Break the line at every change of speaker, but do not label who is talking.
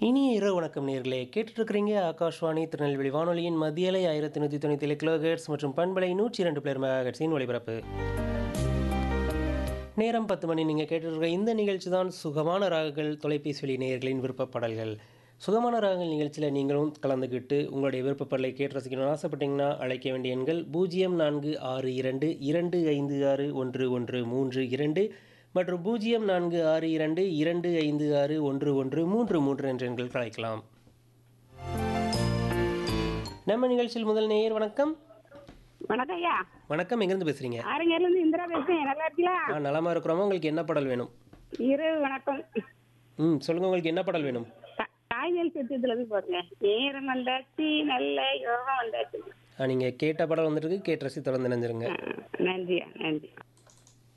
இனிய இரவு வணக்கம் நேர்களே கேட்டுட்ருக்கிறீங்க ஆகாஷ்வாணி திருநெல்வேலி வானொலியின் மத்தியலை ஆயிரத்தி நூற்றி தொண்ணூற்றி ஏழு கிலோஹெர்ட்ஸ் மற்றும் பண்பலை நூற்றி இரண்டு பிளேர் மெகாஹெர்ட்ஸின் ஒளிபரப்பு நேரம் பத்து மணி நீங்கள் கேட்டுருக்க இந்த நிகழ்ச்சி தான் சுகமான ராகங்கள் தொலைபேசி வழி நேயர்களின் விருப்பப்பாடல்கள் சுகமான ராகங்கள் நிகழ்ச்சியில் நீங்களும் கலந்துக்கிட்டு உங்களுடைய விருப்பப்பாடலை கேட்டு ரசிக்கணும்னு ஆசைப்பட்டீங்கன்னா அழைக்க வேண்டிய எண்கள் பூஜ்ஜியம் நான்கு ஆறு இரண்டு இரண்டு ஐந்து ஆறு ஒன்று ஒன்று மூன்று இரண்டு மற்றும் பூஜ்ஜியம் நான்கு ஆறு இரண்டு இரண்டு ஐந்து ஆறு ஒன்று ஒன்று மூன்று மூன்று என்ற எண்களுக்கு அழைக்கலாம் நம்ம நிகழ்ச்சியில் முதல் நேயர் வணக்கம்
வணக்கம் ஐயா
வணக்கம் எங்கேருந்து பேசுகிறீங்க
ஆரங்கர்ல இருந்து இந்திரா பேசுறேன் நல்லா இருக்கீங்களா
ஆ நலமாக இருக்கிறோமா உங்களுக்கு என்ன பாடல் வேணும்
இரவு வணக்கம்
ம் சொல்லுங்கள் உங்களுக்கு என்ன பாடல் வேணும்
கா- காய்கறி சத்தியத்துல இருந்து போடுங்க நேரம் வந்தாச்சு நல்ல யோகம் வந்தாச்சு
நீங்கள் கேட்ட பாடல் வந்துட்டு கேட்டு ரசி தொடர்ந்து நினைஞ்சிருங்க
ஆ, நன்றியா நன்றி